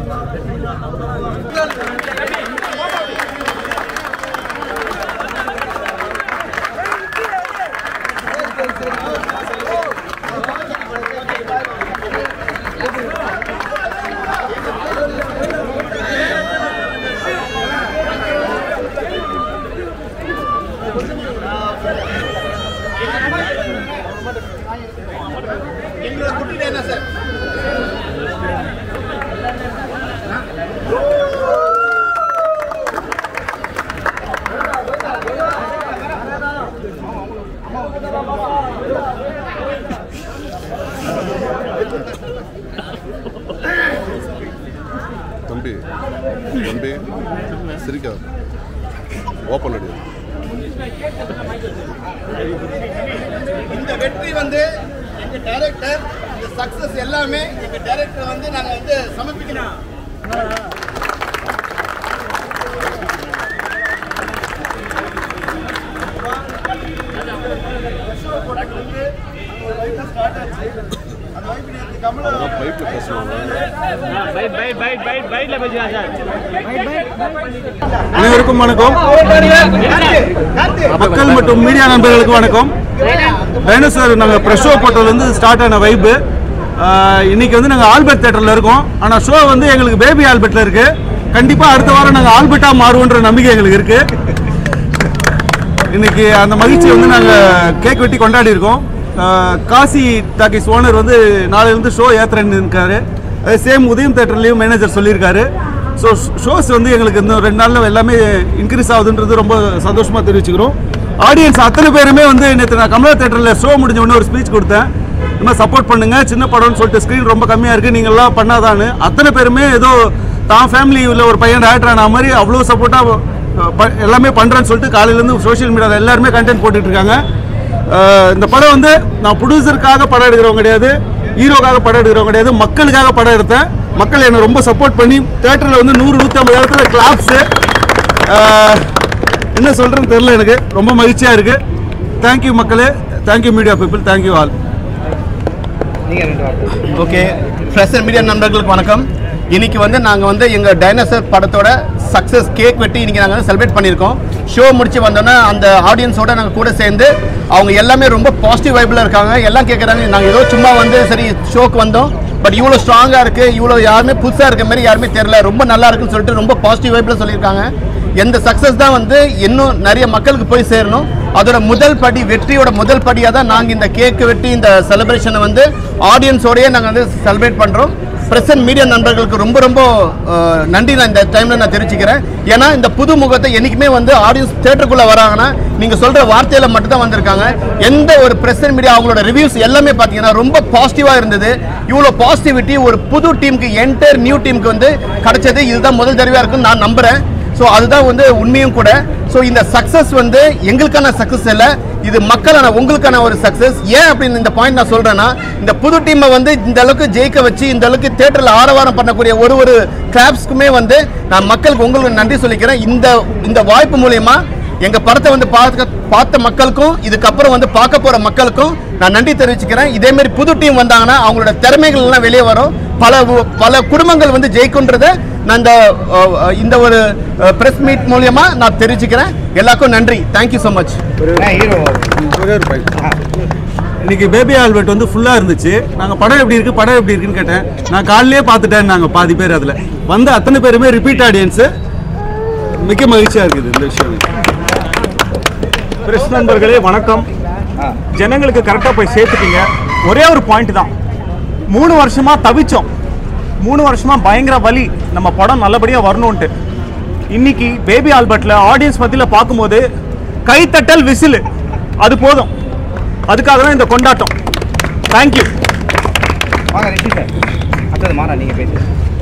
எங்களோட குட்டி என்ன சார் தம்பி தம்பி சிரிக்கா ஓப்பன் அடி இந்த வெற்றி வந்து எங்க டைரக்டர் இந்த சக்சஸ் எல்லாமே எங்க டைரக்டர் வந்து நாங்க வந்து சமர்ப்பிக்கணும் அதெல்லாம் பைப்பில் பேசுவாங்க அனைவருக்கும் வணக்கம் மக்கள் மற்றும் மீடியா நண்பர்களுக்கு வணக்கம் டைனோசர் நாங்கள் ப்ரெஷ் ஷோ போட்டதுலேருந்து ஸ்டார்ட் ஆன வைப்பு இன்னைக்கு வந்து நாங்கள் ஆல்பர்ட் தேட்டரில் இருக்கோம் ஆனால் ஷோ வந்து எங்களுக்கு பேபி ஆல்பர்ட்டில் இருக்கு கண்டிப்பாக அடுத்த வாரம் நாங்கள் ஆல்பர்ட்டாக மாறுவோன்ற நம்பிக்கை எங்களுக்கு இருக்கு இன்னைக்கு அந்த மகிழ்ச்சியை வந்து நாங்கள் கேக் வெட்டி கொண்டாடி இருக்கோம் ஆஹ் காசி டாக்கிஸ் ஓனர் வந்து நாளையிலேருந்து ஷோ ஏத்துறேன்னு இருக்காரு அதே சேம் உதயம் தேட்டர்லேயும் மேனேஜர் சொல்லியிருக்காரு ஸோ ஷோஸ் வந்து எங்களுக்கு இன்னும் ரெண்டு நாளில் எல்லாமே இன்க்ரீஸ் ஆகுதுன்றது ரொம்ப சந்தோஷமாக தெரிவிச்சுக்கிறோம் ஆடியன்ஸ் அத்தனை பேருமே வந்து நேற்று நான் கமலா தேட்டரில் ஷோ முடிஞ்ச உடனே ஒரு ஸ்பீச் கொடுத்தேன் இந்த மாதிரி சப்போர்ட் பண்ணுங்க சின்ன படம்னு சொல்லிட்டு ஸ்க்ரீன் ரொம்ப கம்மியாக இருக்குது நீங்கள்லாம் பண்ணாதான்னு அத்தனை பேருமே ஏதோ தான் ஃபேமிலியில் ஒரு பையன் டேரக்டர் ஆன மாதிரி அவ்வளோ சப்போர்ட்டாக எல்லாமே பண்ணுறேன்னு சொல்லிட்டு காலையிலேருந்து சோஷியல் மீடியாவில் எல்லாருமே கண்டென்ட் போட்டுட்டு இருக்காங்க அஹ் இந்த படம் வந்து நான் ப்ரொடியூசருக்காக படம் எடுக்கிறவங்க கிடையாது ஹீரோக்காக படம் எடுக்கிறவங்க கிடையாது மக்களுக்காக படம் எடுத்தேன் மக்கள் என்னை ரொம்ப சப்போர்ட் பண்ணி தேட்டரில் வந்து நூறு நூற்றி ஐம்பது இடத்துல கிளாப்ஸு என்ன சொல்கிறேன்னு தெரில எனக்கு ரொம்ப மகிழ்ச்சியாக இருக்குது தேங்க்யூ மக்களே thank you media people thank you all okay fresher media நண்பர்களுக்கு வணக்கம் இன்னைக்கு வந்து நாங்கள் வந்து எங்கள் டைனோசர் படத்தோட சக்ஸஸ் கேக் வெட்டி இன்னைக்கு நாங்கள் வந்து செலிப்ரேட் பண்ணியிருக்கோம் ஷோ முடிச்சு வந்தோன்னே அந்த ஆடியன்ஸோட நாங்கள் கூட சேர்ந்து அவங்க எல்லாமே ரொம்ப பாசிட்டிவ் வைப்பில் இருக்காங்க எல்லாம் கேட்குறாங்க நாங்கள் ஏதோ சும்மா வந்து சரி ஷோக்கு வந்தோம் பட் இவ்வளோ ஸ்ட்ராங்காக இருக்குது இவ்வளோ யாருமே புதுசாக இருக்க மாதிரி யாருமே தெரில ரொம்ப நல்லா இருக்குன்னு சொல்லிட்டு ரொம்ப பாசிட்டிவ் வைப்பில் சொல்லியிருக்காங்க எந்த சக்ஸஸ் தான் வந்து இன்னும் நிறைய மக்களுக்கு போய் சேரணும் அதோட முதல் படி வெற்றியோட முதல் படியாக தான் நாங்கள் இந்த கேக்கு வெட்டி இந்த செலிப்ரேஷனை வந்து ஆடியன்ஸோடயே நாங்கள் வந்து செலிப்ரேட் பண்ணுறோம் பிரசன்ட் மீடியா நண்பர்களுக்கு ரொம்ப ரொம்ப அஹ், நன்றி நான் இந்த டைமில் நான் தெரிவிச்சுக்கிறேன் ஏன்னா இந்த புது முகத்தை என்றைக்குமே வந்து ஆடியன்ஸ் தேட்டருக்குள்ளே வராங்கன்னா நீங்கள் சொல்கிற வார்த்தையில் மட்டும்தான் வந்திருக்காங்க எந்த ஒரு பிரசன்ட் மீடியா அவங்களோட ரிவ்யூஸ் எல்லாமே பார்த்தீங்கன்னா ரொம்ப பாசிட்டிவாக இருந்தது இவ்வளோ பாசிட்டிவிட்டி ஒரு புது டீமுக்கு என்டையர் நியூ டீமுக்கு வந்து கிடைச்சது இதுதான் முதல் தடவையாக இருக்குன்னு நான் நம்புகிறேன் ஸோ அதுதான் வந்து உண்மையும் கூட ஸோ இந்த சக்ஸஸ் வந்து எங்களுக்கான சக்ஸஸ் இல்லை இது மக்களான உங்களுக்கான ஒரு சக்ஸஸ் ஏன் அப்படின்னு இந்த பாயிண்ட் நான் சொல்றேன்னா இந்த புது டீமை வந்து இந்த அளவுக்கு ஜெயிக்க வச்சு இந்த அளவுக்கு தேட்டரில் ஆரவாரம் பண்ணக்கூடிய ஒரு ஒரு கிளாப்ஸ்க்குமே வந்து நான் மக்களுக்கு உங்களுக்கு நன்றி சொல்லிக்கிறேன் இந்த இந்த வாய்ப்பு மூலயமா எங்க படத்தை வந்து பார்க்க பார்த்த மக்களுக்கும் இதுக்கப்புறம் வந்து பார்க்க போற மக்களுக்கும் நான் நன்றி தெரிவிச்சுக்கிறேன் இதே மாதிரி புது டீம் வந்தாங்கன்னா அவங்களோட திறமைகள் எல்லாம் வெளியே வரும் பல உ- பல குடும்பங்கள் வந்து ஜெயிக்குன்றதை நான் இந்த அஹ், அஹ், இந்த ஒரு பிரஸ் மீட் மூலியமா நான் தெரிவிச்சுக்கிறேன் எல்லாருக்கும் நன்றி தேங்க்யூ ஸோ மச் ஒரே ஒரு பைக் இன்னைக்கு பேபி ஆல்பர்ட் வந்து ஃபுல்லாக இருந்துச்சு நாங்கள் படம் எப்படி இருக்கு படம் எப்படி இருக்குன்னு கேட்டேன் நான் காலையிலே பார்த்துட்டேன் நாங்கள் பாதி பேர் அதில் வந்து அத்தனை பேருமே ரிப்பீட் ஆடியன்ஸு மிக்க மகிழ்ச்சியாக இருக்குது இந்த விஷயம் பிரஸ் நண்பர்களே வணக்கம் ஜனங்களுக்கு கரெக்டாக போய் சேர்த்துட்டீங்க ஒரே ஒரு பாயிண்ட் தான் மூணு வருஷமா தவிச்சோம் மூணு வருஷமா பயங்கர வலி நம்ம படம் நல்லபடியாக வரணும்ன்ட்டு இன்னைக்கு பேபி ஆல்பர்ட்ல ஆடியன்ஸ் மத்தியில் பார்க்கும்போது கைத்தட்டல் விசில் அது போதும் அதுக்காக தான் இந்த கொண்டாட்டம் தேங்க்யூ வாங்க ரிஷி சார் அடுத்தது மாறா நீங்கள் பேசுங்க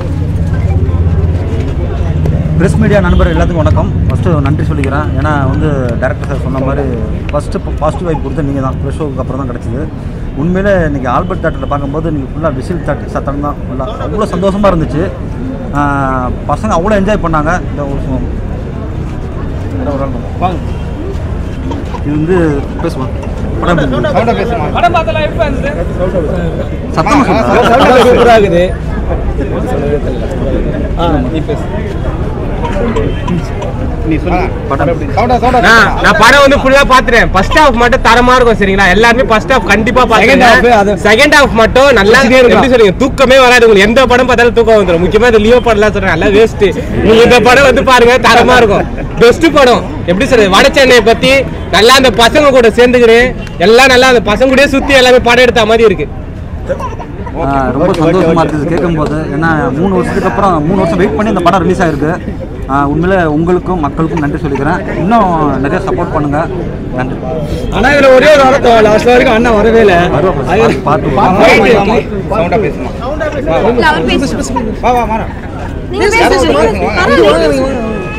ப்ரெஸ் மீடியா நண்பர் எல்லாத்துக்கும் வணக்கம் ஃபஸ்ட்டு நன்றி சொல்லிக்கிறேன் ஏன்னா வந்து டேரக்டர் சார் சொன்ன மாதிரி ஃபஸ்ட்டு பாசிட்டிவ் வைப் கொடுத்து நீங்கள் தான் ப்ரெஸ் ஷோக்கு அப்புறம் தான் கிடச்சிது உண்மையிலே இன்றைக்கி ஆல்பர்ட் தேட்டரில் பார்க்கும்போது நீங்கள் ஃபுல்லாக விசில் தட்டு சத்தம் தான் ஃபுல்லாக அவ்வளோ சந்தோஷமாக இருந்துச்சு ஆஹ் பசங்க அவ்வளோ என்ஜாய் பண்ணாங்க இந்த ஒரு சு- வேற ஒரு ஆள் பண்ணோம். வாங்க இது வந்து பேசுவோம் படம் எப்படி இருந்தது? சவுண்டாக பேசுமா சத்தமா சொல்லுங்க. சவுண்டாக சூப்பராக இருக்குது நீ சொல்லு படம் சவுண்டா சவுண்டா நான் நான் படம் வந்து ஃபுல்லா பாத்துறேன் ஃபர்ஸ்ட் ஹாஃப் மட்டும் தரமா இருக்கும் சரிங்களா எல்லாருமே ஃபர்ஸ்ட் ஹாஃப் கண்டிப்பா Second half, பாத்துங்க அது- செகண்ட் ஹாஃப் மட்டும் நல்லா யோசிச்சுட்டே இருக்கலாம். எப்படி சொல்றீங்க தூக்கமே வராது உங்களுக்கு எந்த படம் பார்த்தாலும் தூக்கம் வந்துரும் முக்கியமா இந்த லியோ படம்லாம் சொல்றேன் நல்லா வேஸ்ட் நீங்க இந்த படம் வந்து பாருங்க தரமா இருக்கும் பெஸ்ட் படம் எப்படி சொல்றது வட சென்னையை பத்தி நல்லா அந்த பசங்க கூட சேர்ந்துக்கிறேன் எல்லாம் நல்லா அந்த பசங்க கூட சுத்தி எல்லாமே படம் எடுத்த மாதிரி இருக்கு ஆ, ரொம்ப சந்தோஷமா இருக்குது கேட்கும்போது ஏன்னா மூணு வருஷத்துக்கு அப்புறம் மூணு வருஷம் வெயிட் பண்ணி இந்த படம் ரிலீஸ் ஆயிருக்கு ஆ, உண்மையில உங்களுக்கும் மக்களுக்கும் நன்றி சொல்லிக்கிறேன் இன்னும் நிறைய சப்போர்ட் பண்ணுங்க நன்றி ஆனா இதுல ஒரே ஒரு வாரத்தை லாஸ்ட் வரைக்கும் அண்ணா வரவே இல்ல பார்த்து சவுண்டா பேசுமா இல்ல, அவர் பேசு. வா வா மாறா நீங்க பேசுங்க. பரவாயில்ல.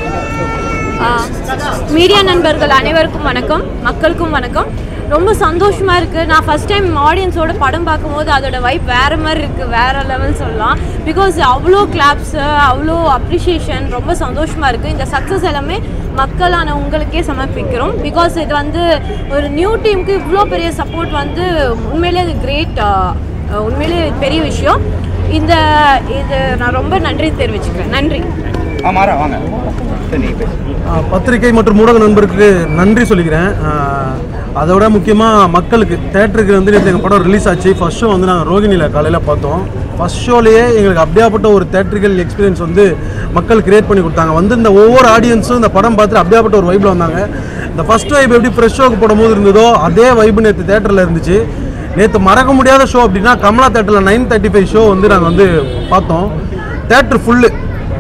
ஆ, மீடியா நண்பர்கள் அனைவருக்கும் வணக்கம் மக்களுக்கும் வணக்கம் ரொம்ப சந்தோஷமா இருக்கு நான் ஃபர்ஸ்ட் டைம் ஆடியன்ஸோட படம் பார்க்கும்போது அதோட வைப் வேற மாதிரி இருக்கு வேற லெவல் சொல்லலாம் பிகாஸ் அவ்வளோ கிளாப்ஸ் அவ்வளோ அப்ரிஷியேஷன் ரொம்ப சந்தோஷமா இருக்கு இந்த சக்ஸஸ் எல்லாமே மக்களான உங்களுக்கே சமர்ப்பிக்கிறோம் பிகாஸ் இது வந்து ஒரு நியூ டீமுக்கு இவ்வளோ பெரிய சப்போர்ட் வந்து உண்மையிலே அது கிரேட் உண்மையிலே பெரிய விஷயம் இந்த இது நான் ரொம்ப நன்றி தெரிவிச்சுக்கிறேன் நன்றி ஆ மாறா வாங்க சரி நீ பேசு ஆஹ் பத்திரிகை மற்றும் ஊடக நண்பருக்கு நன்றி சொல்லிக்கிறேன் ஆஹ் அதோட முக்கியமாக மக்களுக்கு தேட்டருக்கு வந்து நேற்று எங்கள் படம் ரிலீஸ் ஆச்சு ஃபர்ஸ்ட் ஷோ வந்து நாங்கள் ரோகிணியில் காலையில் பார்த்தோம் ஃபர்ஸ்ட் ஷோலேயே எங்களுக்கு அப்படியாப்பட்ட ஒரு தேட்ரிக்கல் எக்ஸ்பீரியன்ஸ் வந்து மக்கள் கிரியேட் பண்ணி கொடுத்தாங்க வந்து இந்த ஒவ்வொரு ஆடியன்ஸும் இந்த படம் பார்த்துட்டு அப்படியாப்பட்ட ஒரு வைப்பில் வந்தாங்க இந்த ஃபர்ஸ்ட் வைப் எப்படி ஃப்ரெஷ் ஷோக்கு போடும்போது இருந்ததோ அதே வைப்பு நேற்று தேட்டரில் இருந்துச்சு நேற்று மறக்க முடியாத ஷோ அப்படின்னா கமலா தேட்டரில் நைன் தேர்ட்டி ஃபைவ் ஷோ வந்து நாங்கள் வந்து பார்த்தோம் தேட்டர் ஃபுல்லு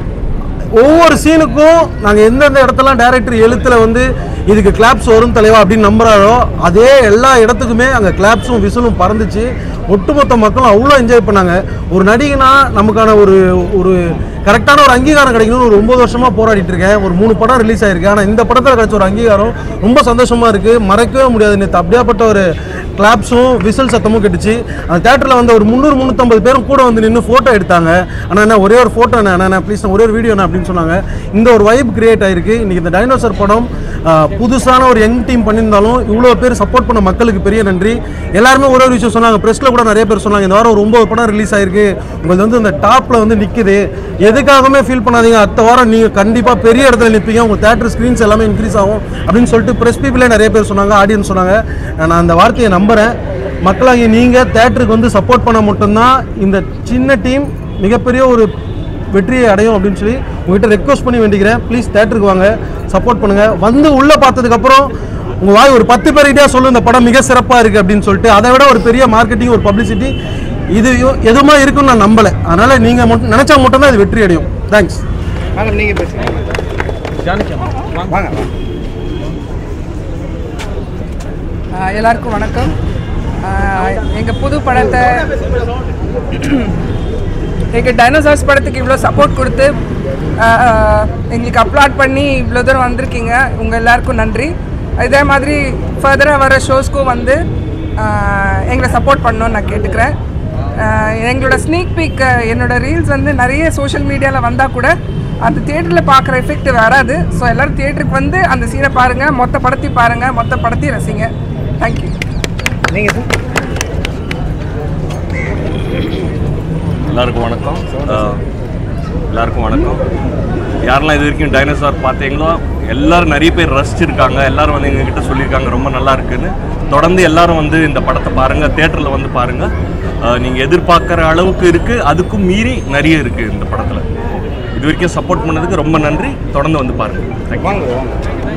ஒவ்வொரு சீனுக்கும் நாங்கள் எந்தெந்த இடத்துலாம் டேரக்டர் எழுத்தில் வந்து இதுக்கு கிளாப்ஸ் வரும் தலைவா அப்படின்னு நம்புறாரோ அதே எல்லா இடத்துக்குமே அங்கே கிளாப்ஸும் விசிலும் பறந்துச்சு ஒட்டுமொத்த மக்களும் அவ்வளோ என்ஜாய் பண்ணாங்க ஒரு நடிகனா நமக்கான ஒரு ஒரு கரெக்டான ஒரு அங்கீகாரம் கிடைக்கணும்னு ஒரு ஒன்பது வருஷமாக போராடிட்டு இருக்கேன் ஒரு மூணு படம் ரிலீஸ் ஆயிருக்கு ஆனால் இந்த படத்தில் கிடைச்ச ஒரு அங்கீகாரம் ரொம்ப சந்தோஷமாக இருக்குது மறக்கவே முடியாது நேற்று அப்படியாப்பட்ட ஒரு கிளாப்ஸும் விசில் சத்தமும் கேட்டுச்சு அந்த தேட்டரில் வந்து ஒரு முந்நூறு முந்நூற்றம்பது பேரும் கூட வந்து நின்று ஃபோட்டோ எடுத்தாங்க ஆனால் என்ன ஒரே ஒரு ஃபோட்டோ என்ன ப்ளீஸ் ஒரே ஒரு வீடியோ அப்படின்னு சொன்னாங்க இந்த ஒரு வைப் கிரியேட் ஆயிருக்கு இன்னைக்கு இந்த டைனோசர் படம் ஆஹ், புதுசான ஒரு யங் டீம் பண்ணியிருந்தாலும் இவ்வளோ பேர் சப்போர்ட் பண்ண மக்களுக்கு பெரிய நன்றி எல்லாருமே ஒரு ஒரு விஷயம் சொன்னாங்க ப்ரெஸ்ஸில் கூட நிறைய பேர் சொன்னாங்க இந்த வாரம் ஒரு ஒன்பது படம் ரிலீஸ் ஆயிருக்கு உங்களுக்கு வந்து இந்த டாப்பில் வந்து நிற்குது எதுக்காகவுமே ஃபீல் பண்ணாதீங்க அடுத்த வாரம் நீங்கள் கண்டிப்பாக பெரிய இடத்துல நிற்பீங்க உங்கள் தேட்டர் ஸ்க்ரீன்ஸ் எல்லாமே இன்க்ரீஸ் ஆகும் அப்படின்னு சொல்லிட்டு ப்ரெஸ் பீப்புளே நிறைய பேர் சொன்னாங்க ஆடியன்ஸ் சொன்னாங்க நான் அந்த வார்த்தையை நம்புகிறேன் மக்களாகிய நீங்கள் தேட்டருக்கு வந்து சப்போர்ட் பண்ண மட்டும்தான் இந்த சின்ன டீம் மிகப்பெரிய ஒரு வெற்றியை அடையும் அப்படின்னு சொல்லி உங்ககிட்ட ரெக்வஸ்ட் பண்ணி வேண்டிக்கிறேன் ப்ளீஸ் தேட்டருக்கு வாங்க சப்போர்ட் பண்ணுங்கள் வந்து உள்ளே பார்த்ததுக்கப்புறம் உங்கள் வாய் ஒரு பத்து பேர்கிட்டயே சொல்லு இந்த படம் மிக சிறப்பாக இருக்குது அப்படின்னு சொல்லிட்டு அதை விட ஒரு பெரிய மார்க்கெட்டிங் ஒரு பப்ளிசிட்டி இது எதுவுமே இருக்குன்னு நான் நம்பலை அதனால் நீங்கள் மட்டும் நினச்சா மட்டும்தான் இது வெற்றி அடையும் தேங்க்ஸ் வாங்க நீங்க பேசுங்க வாங்க வாங்க ஆஹ் எல்லாருக்கும் வணக்கம் எங்கள் புது படத்தை எங்கள் டைனோசார்ஸ் படத்துக்கு இவ்வளோ சப்போர்ட் கொடுத்து ஆஹ் எங்களுக்கு அப்லோட் பண்ணி இவ்வளோ தூரம் வந்திருக்கீங்க உங்கள் எல்லாருக்கும் நன்றி இதே மாதிரி ஃபர்தராக வர ஷோஸ்க்கும் வந்து ஆஹ் எங்களை சப்போர்ட் பண்ணணும்னு நான் கேட்டுக்கிறேன் ஆஹ் எங்களோட ஸ்னீக் பீக் என்னோட ரீல்ஸ் வந்து நிறைய சோஷியல் மீடியாவில் வந்தால் கூட அந்த தியேட்டரில் பார்க்குற எஃபெக்ட் வராது ஸோ எல்லோரும் தியேட்டருக்கு வந்து அந்த சீனை பாருங்கள் மொத்த படத்தையும் பாருங்கள் மொத்த படத்தையும் ரசிங்க தேங்க்யூ நீங்க சொல்லு. எல்லாருக்கும் வணக்கம் அஹ், எல்லாருக்கும் வணக்கம் யாரெல்லாம் இது வரைக்கும் டைனோசார் பார்த்தீங்களோ எல்லாரும் நிறைய பேர் ரசிச்சிருக்காங்க எல்லாரும் வந்து எங்ககிட்ட சொல்லியிருக்காங்க ரொம்ப நல்லா இருக்குன்னு தொடர்ந்து எல்லாரும் வந்து இந்த படத்தை பாருங்கள் தேட்டரில் வந்து பாருங்கள் நீங்கள் எதிர்பார்க்குற அளவுக்கு இருக்குது அதுக்கும் மீறி நிறைய இருக்குது இந்த படத்தில் இது வரைக்கும் சப்போர்ட் பண்ணதுக்கு ரொம்ப நன்றி தொடர்ந்து வந்து பாருங்கள் தேங்க்யூ வாங்க வாங்க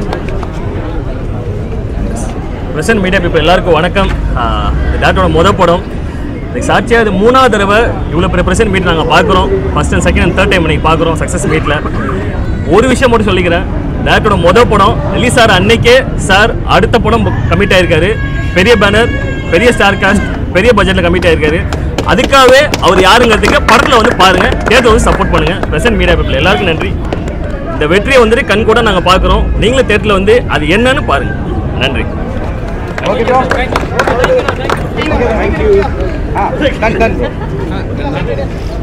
பிரசன்ட் மீடியா பீப்பிள் எல்லாருக்கும் வணக்கம் ஆஹ் இந்த டேரக்டரோட முத படம் இதுக்கு சாட்சியாக இது மூணாவது தடவை இவ்வளோ பெரிய பிரசன்ட் மீட் நாங்கள் பார்க்குறோம் first and second and third time இன்னைக்கு பார்க்குறோம் சக்ஸஸ் மீட்டில் ஒரு விஷயம் மட்டும் சொல்லிக்கிறேன் டேரக்டரோட முத படம் ரிலீஸ் ஆகிற அன்னைக்கே சார் அடுத்த படம் கமிட் ஆயிருக்காரு பெரிய பேனர் பெரிய ஸ்டார் காஸ்ட் பெரிய பட்ஜெட்டில் கமிட் ஆயிருக்காரு அதுக்காகவே அவர் யாருங்கிறதுக்கு படத்தில் வந்து பாருங்கள் தேர்தல் வந்து சப்போர்ட் பண்ணுங்கள் பிரசன்ட் மீடியா பீப்பிள் எல்லாருக்கும் நன்றி இந்த வெற்றியை வந்துட்டு கண் கூட நாங்கள் பார்க்குறோம் நீங்களும் தேட்டரில் வந்து அது என்னன்னு பாருங்கள் நன்றி okay bro thank you ah done ton